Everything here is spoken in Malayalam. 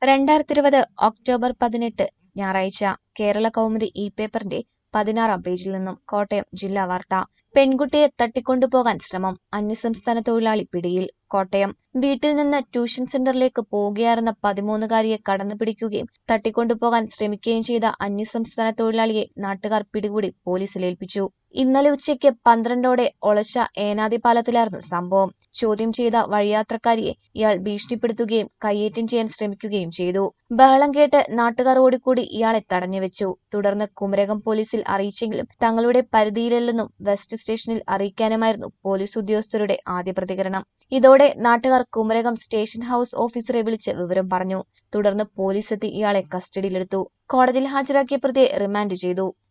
രണ്ടായിരത്തി ഇരുപത് ഒക്ടോബർ പതിനെട്ട് ഞായറാഴ്ച കേരള കൗമുദി ഇ പേപ്പറിന്റെ പതിനാറാം പേജിൽ നിന്നും കോട്ടയം ജില്ലാ വാർത്ത പെൺകുട്ടിയെ തട്ടിക്കൊണ്ടുപോകാൻ ശ്രമം അന്യസംസ്ഥാന തൊഴിലാളി പിടിയിൽ കോട്ടയം വീട്ടിൽ നിന്ന് ട്യൂഷൻ സെന്ററിലേക്ക് പോവുകയായിരുന്ന പതിമൂന്നുകാരിയെ കടന്നുപിടിക്കുകയും തട്ടിക്കൊണ്ടുപോകാൻ ശ്രമിക്കുകയും ചെയ്ത അന്യസംസ്ഥാന തൊഴിലാളിയെ നാട്ടുകാർ പിടികൂടി പോലീസിൽ ഏൽപ്പിച്ചു ഇന്നലെ ഉച്ചയ്ക്ക് പന്ത്രണ്ടോടെ ഒളശ ഏനാതി പാലത്തിലായിരുന്നു സംഭവം ചോദ്യം ചെയ്ത വഴിയാത്രക്കാരിയെ ഇയാൾ ഭീഷണിപ്പെടുത്തുകയും കയ്യേറ്റം ചെയ്യാൻ ശ്രമിക്കുകയും ചെയ്തു ബഹളം കേട്ട് നാട്ടുകാർ ഓടിക്കൂടി ഇയാളെ തടഞ്ഞുവെച്ചു തുടർന്ന് കുമരകം പോലീസിൽ അറിയിച്ചെങ്കിലും തങ്ങളുടെ പരിധിയിലല്ലെന്നും വെസ്റ്റ് സ്റ്റേഷനിൽ അറിയിക്കാനുമായിരുന്നു പോലീസ് ഉദ്യോഗസ്ഥരുടെ ആദ്യ പ്രതികരണം ഇതോടെ നാട്ടുകാർ കുമരകം സ്റ്റേഷൻ ഹൌസ് ഓഫീസറെ വിളിച്ച് വിവരം പറഞ്ഞു തുടർന്ന് പോലീസ് എത്തി ഇയാളെ കസ്റ്റഡിയിലെടുത്തു കോടതിയിൽ ഹാജരാക്കിയ പ്രതിയെ റിമാൻഡ് ചെയ്തു